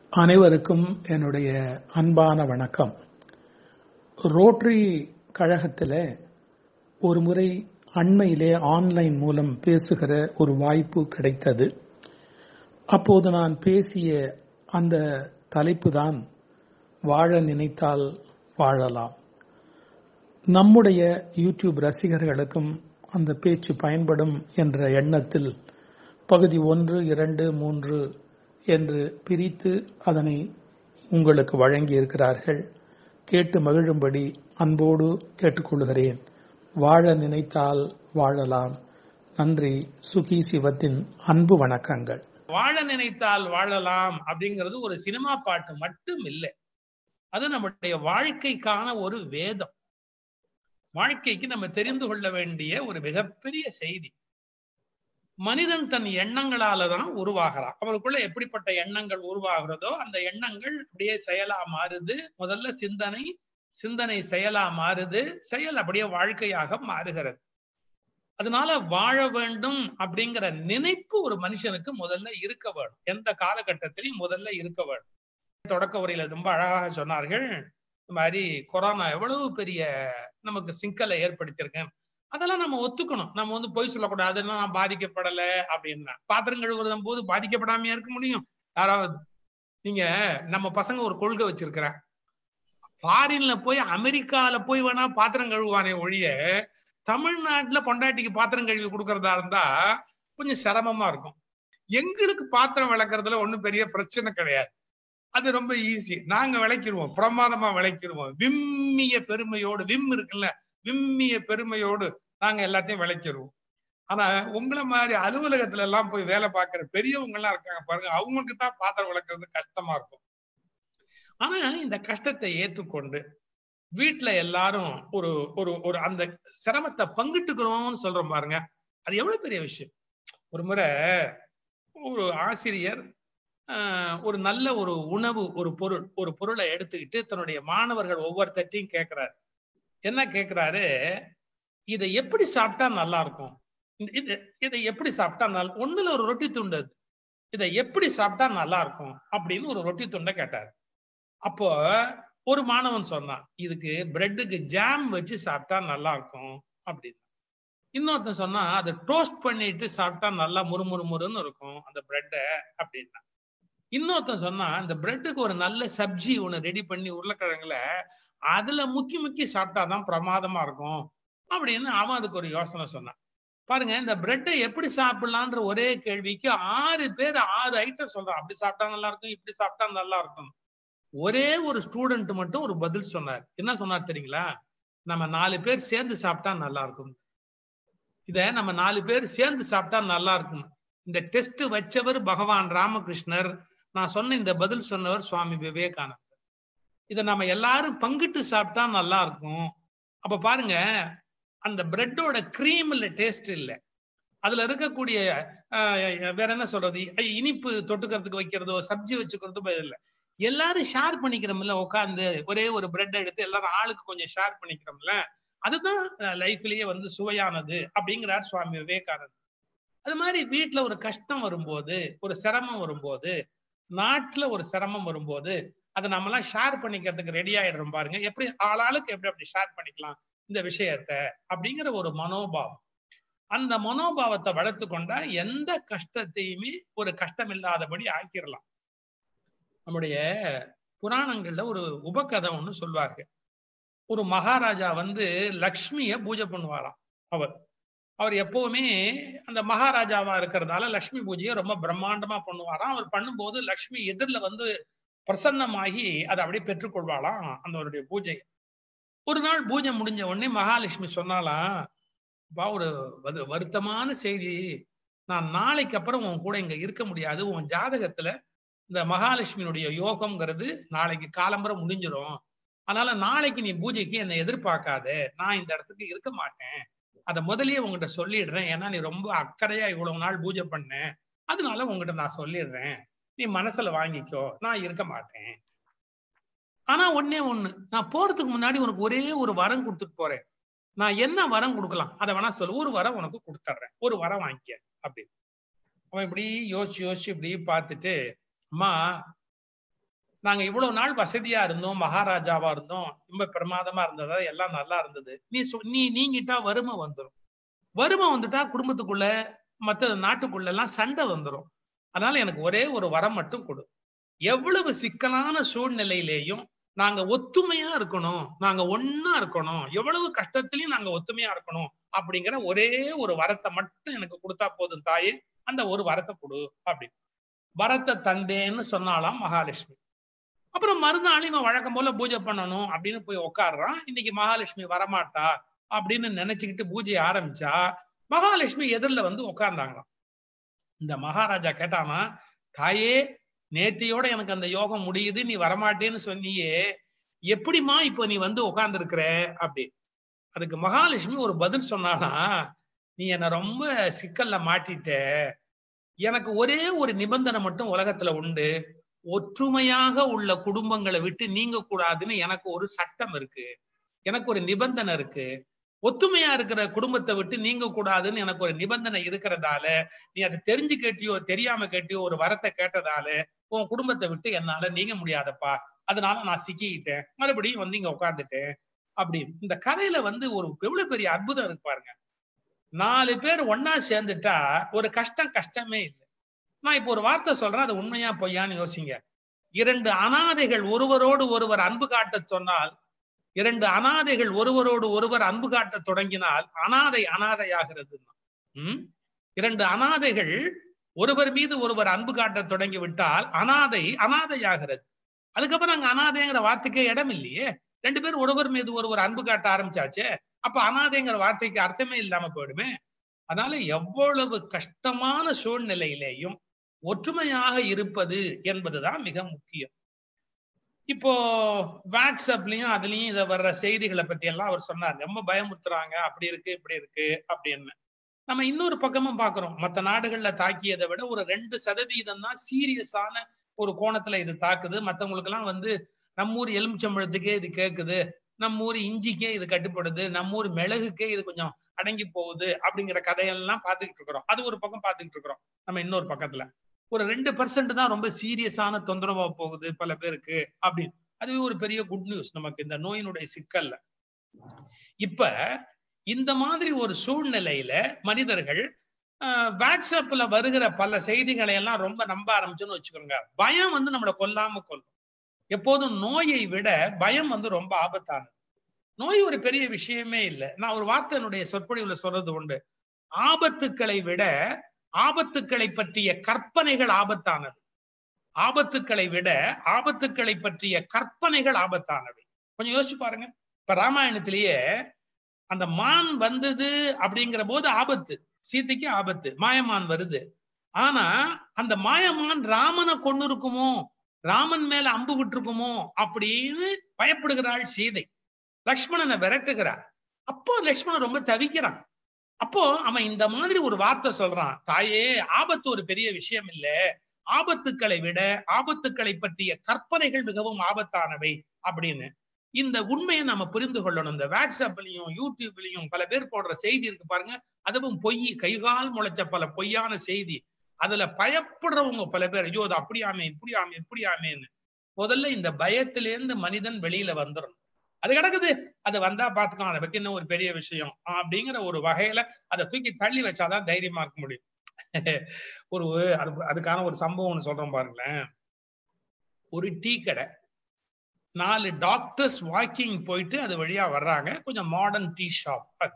அனைவருக்கும் என்னுடைய அன்பான வணக்கம் ரோட்டரி கழகத்தில் ஒரு முறை அண்மையிலே ஆன்லைன் மூலம் பேசுகிற ஒரு வாய்ப்பு கிடைத்தது அப்போது நான் பேசிய அந்த தலைப்பு தான் வாழ நினைத்தால் வாழலாம் நம்முடைய யூடியூப் ரசிகர்களுக்கும் அந்த பேச்சு பயன்படும் என்ற எண்ணத்தில் பகுதி ஒன்று இரண்டு மூன்று என்று பிரித்து அதனை உங்களுக்கு வழங்கி இருக்கிறார்கள் கேட்டு மகிழும்படி அன்போடு கேட்டுக்கொள்கிறேன் வாழ நினைத்தால் வாழலாம் நன்றி சுகி சிவத்தின் அன்பு வணக்கங்கள் வாழ நினைத்தால் வாழலாம் அப்படிங்கிறது ஒரு சினிமா பாட்டு மட்டும் இல்லை அது நம்முடைய வாழ்க்கைக்கான ஒரு வேதம் வாழ்க்கைக்கு நம்ம தெரிந்து கொள்ள வேண்டிய ஒரு மிகப்பெரிய செய்தி மனிதன் தன் எண்ணங்களால தான் உருவாகிறான் அவருக்குள்ள எப்படிப்பட்ட எண்ணங்கள் உருவாகிறதோ அந்த எண்ணங்கள் அப்படியே செயலா மாறுது முதல்ல சிந்தனை சிந்தனை செயலா மாறுது செயல் அப்படியே வாழ்க்கையாக மாறுகிறது அதனால வாழ வேண்டும் அப்படிங்கிற நினைப்பு ஒரு மனுஷனுக்கு முதல்ல இருக்க வேணும் எந்த காலகட்டத்திலையும் முதல்ல இருக்க வேணும் தொடக்க உரையில ரொம்ப அழகாக சொன்னார்கள் இந்த மாதிரி கொரோனா எவ்வளவு பெரிய நமக்கு சிக்கலை ஏற்படுத்தியிருக்கேன் அதெல்லாம் நம்ம ஒத்துக்கணும் நம்ம வந்து பொய் சொல்லக்கூடாது நான் பாதிக்கப்படல அப்படின்னா பாத்திரம் கழுவுறதும் போது பாதிக்கப்படாமையா இருக்க முடியும் யாராவது நீங்க நம்ம பசங்க ஒரு கொள்கை வச்சிருக்கிறேன் ஃபாரின்ல போய் அமெரிக்கால போய் வேணா பாத்திரம் கழுவுவானே ஒழிய தமிழ்நாட்டுல பொண்டாட்டிக்கு பாத்திரம் கழுவி கொடுக்கறதா இருந்தா கொஞ்சம் சிரமமா இருக்கும் எங்களுக்கு பாத்திரம் விளக்குறதுல ஒண்ணும் பெரிய பிரச்சனை கிடையாது அது ரொம்ப ஈஸி நாங்க விளைக்கிடுவோம் பிரமாதமா விளைக்கிடுவோம் விம்மிய பெருமையோடு விம் இருக்குல்ல விம்மிய பெருமையோடு நாங்க எல்லாத்தையும் விளைக்கிடுவோம் ஆனா உங்களை மாதிரி அலுவலகத்துல எல்லாம் போய் வேலை பார்க்கிற பெரியவங்க எல்லாம் இருக்காங்க பாருங்க அவங்களுக்கு தான் பாத்திரம் விளக்குறது கஷ்டமா இருக்கும் ஆனா இந்த கஷ்டத்தை ஏற்றுக்கொண்டு வீட்டுல எல்லாரும் ஒரு ஒரு ஒரு அந்த சிரமத்தை பங்கிட்டுக்கிறோம்னு சொல்றோம் பாருங்க அது எவ்வளவு பெரிய விஷயம் ஒரு முறை ஒரு ஆசிரியர் ஒரு நல்ல ஒரு உணவு ஒரு பொருள் ஒரு பொருளை எடுத்துக்கிட்டு தன்னுடைய மாணவர்கள் ஒவ்வொருத்தையும் கேட்கிறாரு என்ன கேட்கிறாரு இதை எப்படி சாப்பிட்டா நல்லா இருக்கும் இது இதை எப்படி சாப்பிட்டா நல்லா ஒண்ணுல ஒரு ரொட்டி துண்டு அது இதை எப்படி சாப்பிட்டா நல்லா இருக்கும் அப்படின்னு ஒரு ரொட்டி துண்டை கேட்டாரு அப்போ ஒரு மாணவன் சொன்னான் இதுக்கு பிரெட்டுக்கு ஜாம் வச்சு சாப்பிட்டா நல்லா இருக்கும் அப்படின்னு இன்னொருத்தன் சொன்னா அதை டோஸ்ட் பண்ணிட்டு சாப்பிட்டா நல்லா முறுமுறு முறுன்னு இருக்கும் அந்த பிரெட்டை அப்படின்னா இன்னொருத்தன் சொன்னா இந்த பிரெட்டுக்கு ஒரு நல்ல சப்ஜி ஒண்ணு ரெடி பண்ணி உருளைக்கிழங்குல அதுல முக்கி முக்கி சாப்பிட்டாதான் பிரமாதமா இருக்கும் அப்படின்னு அவன் அதுக்கு ஒரு யோசனை சொன்னான் பாருங்க இந்த பிரெட்டை எப்படி சாப்பிடலான்ற ஒரே கேள்விக்கு ஆறு பேர் ஆறு ஐட்டம் சொல்றான் அப்படி சாப்பிட்டா நல்லா இருக்கும் இப்படி சாப்பிட்டா நல்லா இருக்கும் ஒரே ஒரு ஸ்டூடெண்ட் மட்டும் ஒரு பதில் சொன்னார் என்ன சொன்னார் தெரியுங்களா நம்ம நாலு பேர் சேர்ந்து சாப்பிட்டா நல்லா இருக்கும் இத நம்ம நாலு பேர் சேர்ந்து சாப்பிட்டா நல்லா இருக்கும் இந்த டெஸ்ட் வச்சவர் பகவான் ராமகிருஷ்ணர் நான் சொன்ன இந்த பதில் சொன்னவர் சுவாமி விவேகானந்தர் இதை நம்ம எல்லாரும் பங்கிட்டு சாப்பிட்டா நல்லா இருக்கும் அப்ப பாருங்க அந்த பிரெட்டோட கிரீம்ல டேஸ்ட் இல்லை அதுல இருக்கக்கூடிய வேற என்ன சொல்றது இனிப்பு தொட்டுக்கிறதுக்கு வைக்கிறதோ சப்ஜி வச்சுக்கிறதோ இல்லை எல்லாரும் ஷேர் பண்ணிக்கிறோம்ல உட்காந்து ஒரே ஒரு பிரெட் எடுத்து எல்லாரும் ஆளுக்கு கொஞ்சம் ஷேர் பண்ணிக்கிறோம்ல அதுதான் லைஃப்லயே வந்து சுவையானது அப்படிங்கிறார் சுவாமி விவேகானந்தர் அது மாதிரி வீட்டுல ஒரு கஷ்டம் வரும்போது ஒரு சிரமம் வரும்போது நாட்டுல ஒரு சிரமம் வரும்போது அதை நம்ம எல்லாம் ஷேர் பண்ணிக்கிறதுக்கு ரெடி ஆயிடுறோம் பாருங்க எப்படி ஆளாளுக்கு எப்படி அப்படி ஷேர் பண்ணிக்கலாம் இந்த விஷயத்த அப்படிங்கிற ஒரு மனோபாவம் அந்த மனோபாவத்தை வளர்த்து கொண்டா எந்த கஷ்டத்தையுமே ஒரு கஷ்டம் இல்லாதபடி ஆக்கிடலாம் நம்முடைய புராணங்கள்ல ஒரு உபகதை ஒண்ணு சொல்வாரு ஒரு மகாராஜா வந்து லக்ஷ்மிய பூஜை பண்ணுவாராம் அவர் அவர் எப்பவுமே அந்த மகாராஜாவா இருக்கிறதால லக்ஷ்மி பூஜையை ரொம்ப பிரம்மாண்டமா பண்ணுவாராம் அவர் பண்ணும்போது லக்ஷ்மி எதிரில் வந்து பிரசன்னமாகி அதை அப்படியே பெற்றுக்கொள்வாளாம் அந்த பூஜையை ஒரு நாள் பூஜை முடிஞ்ச உடனே மகாலட்சுமி சொன்னாலாம் பா ஒரு வருத்தமான செய்தி நான் நாளைக்கு அப்புறம் உன் கூட இங்க இருக்க முடியாது உன் ஜாதகத்துல இந்த மகாலட்சுமியினுடைய யோகம்ங்கிறது நாளைக்கு காலம்பரை முடிஞ்சிடும் அதனால நாளைக்கு நீ பூஜைக்கு என்னை எதிர்பார்க்காத நான் இந்த இடத்துக்கு இருக்க மாட்டேன் அதை முதலியே உங்ககிட்ட சொல்லிடுறேன் ஏன்னா நீ ரொம்ப அக்கறையா இவ்வளவு நாள் பூஜை பண்ண அதனால உங்ககிட்ட நான் சொல்லிடுறேன் நீ மனசுல வாங்கிக்கோ நான் இருக்க மாட்டேன் ஆனா ஒன்னே ஒண்ணு நான் போறதுக்கு முன்னாடி உனக்கு ஒரே ஒரு வரம் கொடுத்துட்டு போறேன் நான் என்ன வரம் கொடுக்கலாம் அதை வேணா சொல்லு ஒரு வரம் உனக்கு கொடுத்துட்றேன் ஒரு வரம் வாங்கிக்க அப்படின்னு அவன் இப்படி யோசிச்சு யோசிச்சு இப்படி பார்த்துட்டு அம்மா நாங்க இவ்வளவு நாள் வசதியா இருந்தோம் மகாராஜாவா இருந்தோம் ரொம்ப பிரமாதமா இருந்ததா எல்லாம் நல்லா இருந்தது நீ சொ- நீ நீங்கிட்டா வறுமை வந்துடும் வறுமை வந்துட்டா குடும்பத்துக்குள்ள மத்த நாட்டுக்குள்ள எல்லாம் சண்டை வந்துடும் அதனால எனக்கு ஒரே ஒரு வரம் மட்டும் கொடு எவ்வளவு சிக்கலான சூழ்நிலையிலேயும் நாங்க ஒத்துமையா இருக்கணும் நாங்க ஒன்னா இருக்கணும் எவ்வளவு கஷ்டத்திலையும் நாங்க ஒத்துமையா இருக்கணும் அப்படிங்கிற ஒரே ஒரு வரத்தை மட்டும் எனக்கு கொடுத்தா போதும் தாயே அந்த ஒரு வரத்தை கொடு அப்படி வரத்தை தந்தேன்னு சொன்னாலாம் மகாலட்சுமி அப்புறம் மறுநாள் இவன் வழக்கம் போல பூஜை பண்ணணும் அப்படின்னு போய் உட்காடுறான் இன்னைக்கு மகாலட்சுமி வரமாட்டா அப்படின்னு நினைச்சுக்கிட்டு பூஜையை ஆரம்பிச்சா மகாலட்சுமி எதிரில் வந்து உட்கார்ந்தாங்களாம் இந்த மகாராஜா கேட்டானா தாயே நேத்தியோட எனக்கு அந்த யோகம் முடியுது நீ வரமாட்டேன்னு சொன்னியே எப்படிம்மா இப்போ நீ வந்து உட்கார்ந்து இருக்கிற அப்படி அதுக்கு மகாலட்சுமி ஒரு பதில் சொன்னானா நீ என்ன ரொம்ப சிக்கல்ல மாட்டிட்ட எனக்கு ஒரே ஒரு நிபந்தனை மட்டும் உலகத்துல உண்டு ஒற்றுமையாக உள்ள குடும்பங்களை விட்டு நீங்க கூடாதுன்னு எனக்கு ஒரு சட்டம் இருக்கு எனக்கு ஒரு நிபந்தனை இருக்கு ஒத்துமையா இருக்கிற குடும்பத்தை விட்டு நீங்க கூடாதுன்னு எனக்கு ஒரு நிபந்தனை இருக்கிறதால நீ அதை தெரிஞ்சு கேட்டியோ தெரியாம கேட்டியோ ஒரு வரத்தை கேட்டதால உன் குடும்பத்தை விட்டு என்னால நீங்க முடியாதப்பா அதனால நான் சிக்கிக்கிட்டேன் மறுபடியும் வந்து இங்க உட்கார்ந்துட்டேன் அப்படி இந்த கதையில வந்து ஒரு எவ்வளவு பெரிய அற்புதம் இருக்கு பாருங்க நாலு பேர் ஒன்னா சேர்ந்துட்டா ஒரு கஷ்டம் கஷ்டமே இல்லை நான் இப்போ ஒரு வார்த்தை சொல்றேன் அது உண்மையா பொய்யான்னு யோசிங்க இரண்டு அனாதைகள் ஒருவரோடு ஒருவர் அன்பு காட்டச் சொன்னால் இரண்டு அனாதைகள் ஒருவரோடு ஒருவர் அன்பு காட்டத் தொடங்கினால் அனாதை அனாதையாகிறது உம் இரண்டு அனாதைகள் ஒருவர் மீது ஒருவர் அன்பு காட்டத் தொடங்கி விட்டால் அனாதை அனாதையாகிறது அதுக்கப்புறம் அங்க அனாதைங்கிற வார்த்தைக்கே இடம் இல்லையே ரெண்டு பேரும் ஒருவர் மீது ஒருவர் அன்பு காட்ட ஆரம்பிச்சாச்சே அப்ப அனாதைங்கிற வார்த்தைக்கு அர்த்தமே இல்லாம போயிடுமே அதனால எவ்வளவு கஷ்டமான சூழ்நிலையிலேயும் ஒற்றுமையாக இருப்பது என்பதுதான் மிக முக்கியம் இப்போ வாட்ஸ்அப்லயும் அதுலயும் இதை வர்ற செய்திகளை பத்தி எல்லாம் அவர் சொன்னார் ரொம்ப பயமுறுத்துறாங்க அப்படி இருக்கு இப்படி இருக்கு அப்படின்னு நம்ம இன்னொரு பக்கமும் பாக்குறோம் மற்ற நாடுகள்ல தாக்கியதை விட ஒரு ரெண்டு சதவீதம் தான் சீரியஸான ஒரு கோணத்துல இது தாக்குது மத்தவங்களுக்கு எல்லாம் வந்து நம்ம ஊர் எலுமிச்சம்பழத்துக்கே இது கேக்குது நம்ம ஊர் இஞ்சிக்கே இது கட்டுப்படுது நம்ம ஊர் மிளகுக்கே இது கொஞ்சம் அடங்கி போகுது அப்படிங்கிற கதையெல்லாம் பார்த்துக்கிட்டு இருக்கிறோம் அது ஒரு பக்கம் பார்த்துக்கிட்டு இருக்கிறோம் நம்ம இன்னொரு பக்கத்துல ஒரு ரெண்டு பர்சன்ட் தான் ரொம்ப சீரியஸான தொந்தரவா போகுது பல பேருக்கு அப்படின்னு அதுவே ஒரு பெரிய குட் நியூஸ் நமக்கு இந்த நோயினுடைய சிக்கல்ல இப்ப இந்த மாதிரி ஒரு சூழ்நிலையில மனிதர்கள் வாட்ஸ்அப்ல வருகிற பல செய்திகளை எல்லாம் ரொம்ப நம்ப ஆரம்பிச்சோன்னு வச்சுக்கோங்க பயம் வந்து நம்மளை கொல்லாம கொல்லும் எப்போதும் நோயை விட பயம் வந்து ரொம்ப ஆபத்தானது நோய் ஒரு பெரிய விஷயமே இல்லை நான் ஒரு வார்த்தை என்னுடைய சொற்பொழிவுல சொல்றது உண்டு ஆபத்துக்களை விட ஆபத்துக்களை பற்றிய கற்பனைகள் ஆபத்தானது ஆபத்துக்களை விட ஆபத்துக்களை பற்றிய கற்பனைகள் ஆபத்தானவை கொஞ்சம் யோசிச்சு பாருங்க இப்ப ராமாயணத்திலேயே அந்த மான் வந்தது அப்படிங்கிற போது ஆபத்து சீதைக்கு ஆபத்து மாயமான் வருது ஆனா அந்த மாயமான் ராமனை கொண்டு இருக்குமோ ராமன் மேல அம்பு விட்டுருக்குமோ அப்படின்னு பயப்படுகிறாள் சீதை லக்ஷ்மணனை விரட்டுகிறார் அப்போ லக்ஷ்மணன் ரொம்ப தவிக்கிறான் அப்போ அவன் இந்த மாதிரி ஒரு வார்த்தை சொல்றான் தாயே ஆபத்து ஒரு பெரிய விஷயம் இல்ல ஆபத்துக்களை விட ஆபத்துக்களை பற்றிய கற்பனைகள் மிகவும் ஆபத்தானவை அப்படின்னு இந்த உண்மையை நம்ம புரிந்து கொள்ளணும் இந்த வாட்ஸ்அப்லயும் யூடியூப்லயும் பல பேர் போடுற செய்தி இருக்கு பாருங்க அதுவும் பொய் கைகால் முளைச்ச பல பொய்யான செய்தி அதுல பயப்படுறவங்க பல பேர் ஐயோ அது அப்படியாமே இப்படியாமே இப்படியாமேன்னு முதல்ல இந்த பயத்திலேருந்து மனிதன் வெளியில வந்துடணும் அது கிடக்குது அது வந்தா பாத்துக்கலாம் அதை பத்தி இன்னும் ஒரு பெரிய விஷயம் அப்படிங்கிற ஒரு வகையில அதை தூக்கி தள்ளி வச்சாதான் தைரியமா இருக்க முடியும் ஒரு அது அதுக்கான ஒரு சம்பவம் சொல்றோம் பாருங்களேன் ஒரு டீ கடை நாலு டாக்டர்ஸ் வாக்கிங் போயிட்டு அது வழியா வர்றாங்க கொஞ்சம் மாடர்ன் டீ ஷாப்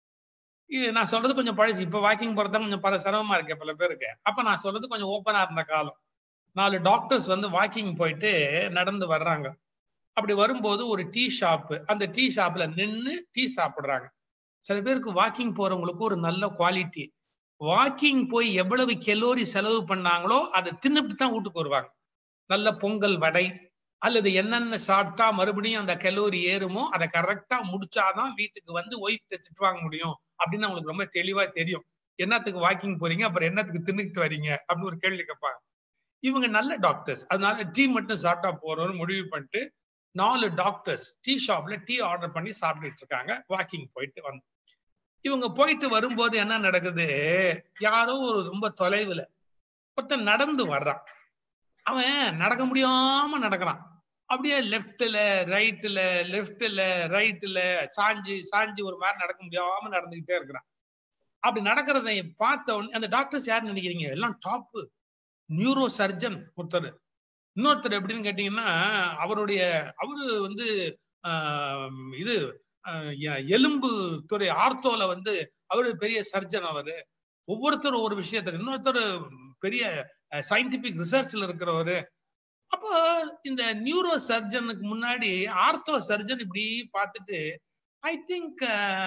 இது நான் சொல்றது கொஞ்சம் பழசு இப்ப வாக்கிங் போறதா கொஞ்சம் பல சிரமமா இருக்கு பல பேருக்கு அப்ப நான் சொல்றது கொஞ்சம் ஓப்பனா இருந்த காலம் நாலு டாக்டர்ஸ் வந்து வாக்கிங் போயிட்டு நடந்து வர்றாங்க அப்படி வரும்போது ஒரு டீ ஷாப் அந்த டீ ஷாப்ல நின்று டீ சாப்பிடுறாங்க சில பேருக்கு வாக்கிங் போறவங்களுக்கு ஒரு நல்ல குவாலிட்டி வாக்கிங் போய் எவ்வளவு கெலோரி செலவு பண்ணாங்களோ அதை தின்னுட்டு தான் வீட்டுக்கு வருவாங்க நல்ல பொங்கல் வடை அல்லது என்னென்ன சாப்பிட்டா மறுபடியும் அந்த கெலோரி ஏறுமோ அதை கரெக்டா முடிச்சாதான் வீட்டுக்கு வந்து ஒய்ஃப் திட்டு வாங்க முடியும் அப்படின்னு அவங்களுக்கு ரொம்ப தெளிவா தெரியும் என்னத்துக்கு வாக்கிங் போறீங்க அப்புறம் என்னத்துக்கு தின்னுட்டு வரீங்க அப்படின்னு ஒரு கேள்வி கேட்பாங்க இவங்க நல்ல டாக்டர்ஸ் அதனால டீ மட்டும் சாப்பிட்டா போறோம்னு முடிவு பண்ணிட்டு நாலு டாக்டர்ஸ் டீ ஷாப்ல டீ ஆர்டர் பண்ணி சாப்பிட்டுட்டு இருக்காங்க வாக்கிங் போயிட்டு வந்து இவங்க போயிட்டு வரும்போது என்ன நடக்குது யாரோ ஒரு ரொம்ப தொலைவுல ஒருத்தன் நடந்து வர்றான் அவன் நடக்க முடியாம நடக்கிறான் அப்படியே லெஃப்ட்ல ரைட்ல லெஃப்ட்ல ரைட்ல சாஞ்சு சாஞ்சு ஒரு மாதிரி நடக்க முடியாம நடந்துகிட்டே இருக்கிறான் அப்படி நடக்கிறத பார்த்த உடனே அந்த டாக்டர்ஸ் யார் நினைக்கிறீங்க எல்லாம் டாப் நியூரோ சர்ஜன் ஒருத்தர் இன்னொருத்தர் எப்படின்னு கேட்டீங்கன்னா அவருடைய அவரு வந்து ஆஹ், இது ஆஹ், எ- எலும்பு துறை ஆர்த்தோல வந்து அவரு பெரிய சர்ஜன் அவரு ஒவ்வொருத்தரும் ஒரு விஷயத்துல இன்னொருத்தர் பெரிய சயின்டிபிக் ரிசர்ச்ல இருக்கிறவரு அப்போ இந்த நியூரோ சர்ஜனுக்கு முன்னாடி ஆர்த்தோ சர்ஜன் இப்படி பார்த்துட்டு ஐ திங்க்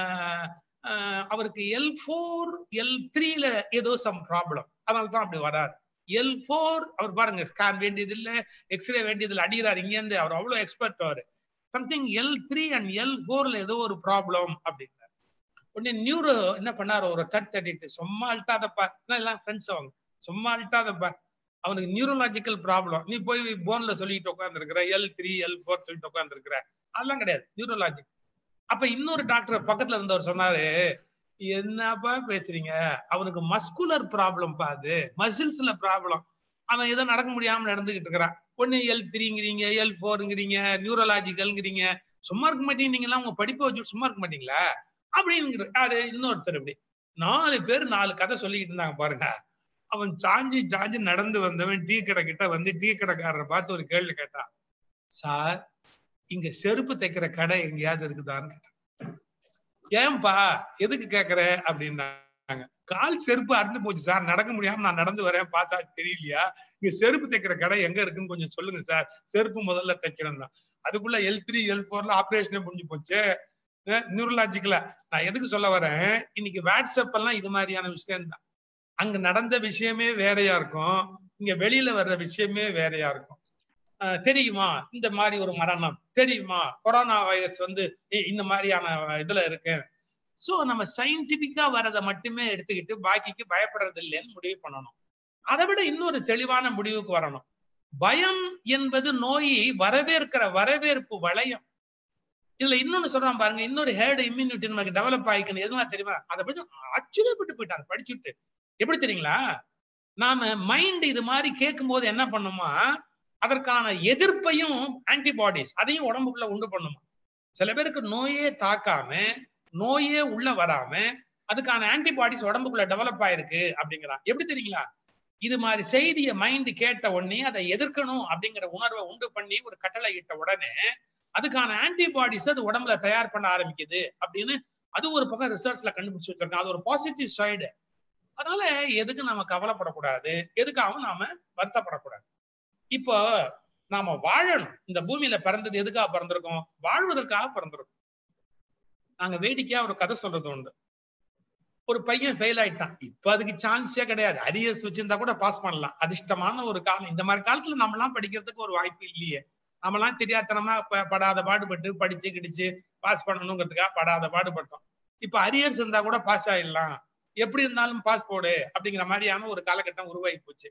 அவருக்கு எல் ஃபோர் எல் த்ரீல ஏதோ சம் ப்ராப்ளம் அதனால தான் அப்படி வராரு எல் ஃபோர் அவர் பாருங்க ஸ்கேன் வேண்டியது இல்ல எக்ஸ்ரே வேண்டியது இல்ல அடிக்கிறார் இங்க இருந்து அவர் அவ்வளவு எக்ஸ்பர்ட் அவரு something L three and L ஃபோர்ல ஏதோ ஒரு ப்ராப்ளம் அப்படின்னாரு உடனே நியூரோ என்ன பண்ணாரு ஒரு தட் தட்டிட்டு சும்மா அல்ட்டாதப்பா எல்லாம் ஃப்ரெண்ட்ஸ் அவங்க சும்மா அல்ட்டாதப்பா அவனுக்கு நியூரலாஜிக்கல் ப்ராப்ளம் நீ போய் போன்ல சொல்லிட்டு உட்காந்துருக்கிற எல் த்ரீ எல் ஃபோர் சொல்லிட்டு உட்காந்துருக்கிற அதெல்லாம் கிடையாது நியூரலாஜிக் அப்ப இன்னொரு டாக்டர் பக்கத்துல இருந்தவர் சொன்னாரு என்னப்பா பேசுறீங்க அவனுக்கு மஸ்குலர் ப்ராப்ளம் அது மசில்ஸ்ல ப்ராப்ளம் அவன் ஏதோ நடக்க முடியாம நடந்துகிட்டு இருக்கிறான் ஒண்ணு எல் த்ரீங்கிறீங்க எல் ஃபோருங்கிறீங்க நியூரலாஜிக்கல்ங்கிறீங்க சும்மா இருக்க மாட்டீங்க நீங்க எல்லாம் உங்க படிப்பை வச்சு சும்மா இருக்க மாட்டீங்களா அப்படிங்கிற யாரு இன்னொருத்தர் இப்படி நாலு பேர் நாலு கதை சொல்லிக்கிட்டு இருந்தாங்க பாருங்க அவன் சாஞ்சி சாஞ்சி நடந்து வந்தவன் டீ கடை கிட்ட வந்து டீ கடைக்காரரை பார்த்து ஒரு கேள்வி கேட்டான் சார் இங்க செருப்பு தைக்கிற கடை எங்கேயாவது இருக்குதான்னு கேட்டான் ஏன்பா எதுக்கு கேக்குற அப்படின்னாங்க கால் செருப்பு அறுந்து போச்சு சார் நடக்க முடியாம நான் நடந்து வரேன் பார்த்தா தெரியலையா இங்க செருப்பு தைக்கிற கடை எங்க இருக்குன்னு கொஞ்சம் சொல்லுங்க சார் செருப்பு முதல்ல தைக்கிறேன் தான் அதுக்குள்ள எல் த்ரீ எல் ஃபோர்ல ஆபரேஷனே முடிஞ்சு போச்சு நியூரலாஜிக்கலா நான் எதுக்கு சொல்ல வரேன் இன்னைக்கு வாட்ஸ்அப் எல்லாம் இது மாதிரியான விஷயம் தான் அங்க நடந்த விஷயமே வேறையா இருக்கும் இங்க வெளியில வர்ற விஷயமே வேறையா இருக்கும் அஹ் தெரியுமா இந்த மாதிரி ஒரு மரணம் தெரியுமா கொரோனா வைரஸ் வந்து இ- இந்த மாதிரியான இதுல இருக்கு சோ நம்ம சயின்டிபிக்கா வரதை மட்டுமே எடுத்துக்கிட்டு பாக்கிக்கு பயப்படுறது இல்லைன்னு முடிவு பண்ணணும் அதை விட இன்னொரு தெளிவான முடிவுக்கு வரணும் பயம் என்பது நோயை வரவேற்கிற வரவேற்பு வளையம் இதுல இன்னொன்னு சொல்றான் பாருங்க இன்னொரு ஹேர்டு இம்யூனிட்டி நமக்கு டெவலப் ஆயிக்கணும் எதுவும் தெரியுமா அதை பத்தி ஆச்சரியப்பட்டு போயிட்டாங்க படிச்சுட்டு எப்படி தெரியுங்களா நாம மைண்ட் இது மாதிரி கேட்கும் போது என்ன பண்ணுமா அதற்கான எதிர்ப்பையும் ஆன்டிபாடிஸ் அதையும் உடம்புக்குள்ள உண்டு பண்ணுமா சில பேருக்கு நோயே தாக்காம நோயே உள்ள வராம அதுக்கான ஆன்டிபாடிஸ் உடம்புக்குள்ள டெவலப் ஆயிருக்கு அப்படிங்கிறான் எப்படி தெரியுங்களா இது மாதிரி செய்தியை மைண்ட் கேட்ட உடனே அதை எதிர்க்கணும் அப்படிங்கிற உணர்வை உண்டு பண்ணி ஒரு கட்டளை இட்ட உடனே அதுக்கான ஆன்டிபாடிஸ் அது உடம்புல தயார் பண்ண ஆரம்பிக்குது அப்படின்னு அது ஒரு பக்கம் ரிசர்ச்ல கண்டுபிடிச்சு வச்சிருக்காங்க அது ஒரு பாசிட்டிவ் சைடு அதனால எதுக்கு நாம கவலைப்படக்கூடாது எதுக்காகவும் நாம வருத்தப்படக்கூடாது இப்போ நாம வாழணும் இந்த பூமியில பிறந்தது எதுக்காக பிறந்திருக்கோம் வாழ்வதற்காக பிறந்திருக்கோம் நாங்க வேடிக்கையா ஒரு கதை சொல்றது உண்டு ஒரு பையன் ஃபெயில் ஆயிட்டான் இப்ப அதுக்கு சான்ஸே கிடையாது அரியர்ஸ் வச்சிருந்தா கூட பாஸ் பண்ணலாம் அதிர்ஷ்டமான ஒரு காலம் இந்த மாதிரி காலத்துல நம்ம எல்லாம் படிக்கிறதுக்கு ஒரு வாய்ப்பு இல்லையே நம்மலாம் தெரியாதனமா ப- படாத பாடுபட்டு படிச்சு கிடிச்சு பாஸ் பண்ணணுங்கிறதுக்காக படாத பாடுபட்டோம் இப்ப அரியர்ஸ் இருந்தா கூட பாஸ் ஆயிடலாம் எப்படி இருந்தாலும் பாஸ் போடு அப்படிங்கிற மாதிரியான ஒரு காலகட்டம் உருவாகி போச்சு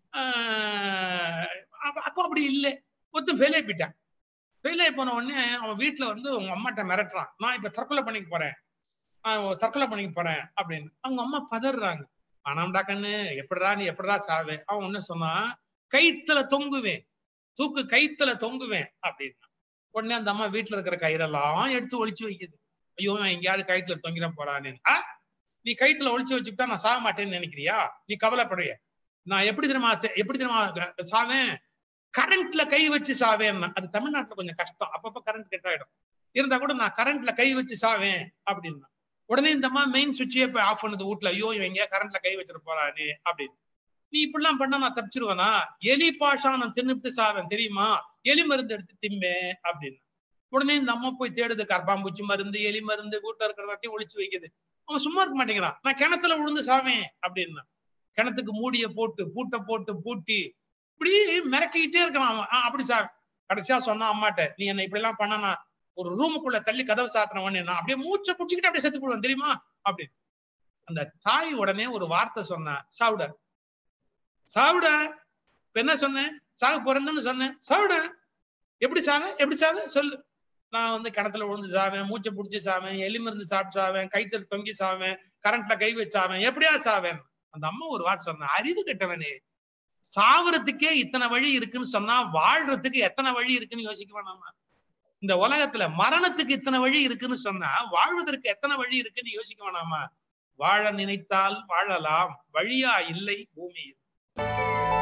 ஆஹ் அப்ப- அப்போ அப்படி இல்லை ஒருத்தன் ஃபெயில் ஆகி போயிட்டான் ஃபெயில் ஆகி போன உடனே அவன் வீட்டுல வந்து உங்க அம்மாட்ட மிரட்டுறான் நான் இப்ப தற்கொலை பண்ணிக்க போறேன் நான் தற்கொலை பண்ணிக்க போறேன் அப்படின்னு அவங்க அம்மா பதறாங்க ஆனாம்டா கண்ணு எப்படிடா நீ எப்படிடா சாவே அவன் ஒண்ணு சொன்னான் கைத்துல தொங்குவேன் தூக்கு கைத்துல தொங்குவேன் அப்படின்னா உடனே அந்த அம்மா வீட்டுல இருக்கிற கயிறெல்லாம் எடுத்து ஒளிச்சு வைக்குது ஐயோ இவன் எங்கேயாவது கயித்துல தொங்கிட போறான்னு ஆ நீ கைத்துல ஒளிச்சு வச்சுக்கிட்டா நான் சாக மாட்டேன்னு நினைக்கிறியா நீ கவலைப்படுறிய நான் எப்படி தெரியுமா தெ- எப்படி தெரியுமா க- சாவேன் கரண்ட்ல கை வச்சு சாவேன் அது தமிழ்நாட்டுல கொஞ்சம் கஷ்டம் அப்பப்ப கரண்ட் கட் ஆயிடும் இருந்தா கூட நான் கரண்ட்ல கை வச்சு சாவேன் அப்படின்னா உடனே இந்த அம்மா மெயின் சுவிட்சே போய் ஆஃப் பண்ணுது வீட்டுல ஐயோ இவன் எங்கேயா கரண்ட்ல கை வச்சிட்டு போறானே அப்படின்னு நீ இப்படிலாம் பண்ணா நான் தப்பிச்சிருவேனா எலி பாஷானம் தின்னுட்டு சாவேன் தெரியுமா எலி மருந்து எடுத்து திம்பேன் அப்படின்னு உடனே இந்த அம்மா போய் தேடுது கர்ப்பாம்பூச்சி மருந்து எலி மருந்து வீட்டுல இருக்கிறதாத்தையும் ஒளிச்சு வைக்குது அவன் சும்மா இருக்க மாட்டேங்கிறான் நான் கிணத்துல விழுந்து சாவேன் அப்படின்னா கிணத்துக்கு மூடிய போட்டு பூட்டை போட்டு பூட்டி இப்படி மிரட்டிக்கிட்டே இருக்கிறான் அவன் ஆ, அப்படி சார் கடைசியா சொன்னான் அம்மாட்ட நீ என்ன இப்படி எல்லாம் பண்ணனா ஒரு ரூமுக்குள்ள தள்ளி கதவு சாத்தினவன் நான் அப்படியே மூச்சை புடிச்சுக்கிட்டு அப்படியே செத்து போடுவேன் தெரியுமா அப்படின்னு அந்த தாய் உடனே ஒரு வார்த்தை சொன்னா சாவுட சாவுட இப்ப என்ன சொன்னேன் சாக பிறந்தன்னு சொன்னேன் சாவுட எப்படி சாவ எப்படி சாவ சொல்லு நான் வந்து கிணத்துல விழுந்து சாவேன் மூச்சை புடிச்சு சாவேன் எலி மருந்து சாப்பிட்டு சாவேன் கைத்தறி தொங்கி சாவேன் கரண்ட்ல கை வச்சாவேன் எப்படியா சாவேன் அந்த அம்மா ஒரு வார்த்தை சொன்ன அறிவு கெட்டவனே சாவறதுக்கே இத்தனை வழி இருக்குன்னு சொன்னா வாழ்றதுக்கு எத்தனை வழி இருக்குன்னு யோசிக்க வேணாமா இந்த உலகத்துல மரணத்துக்கு இத்தனை வழி இருக்குன்னு சொன்னா வாழ்வதற்கு எத்தனை வழி இருக்குன்னு யோசிக்க வேணாமா வாழ நினைத்தால் வாழலாம் வழியா இல்லை பூமியில்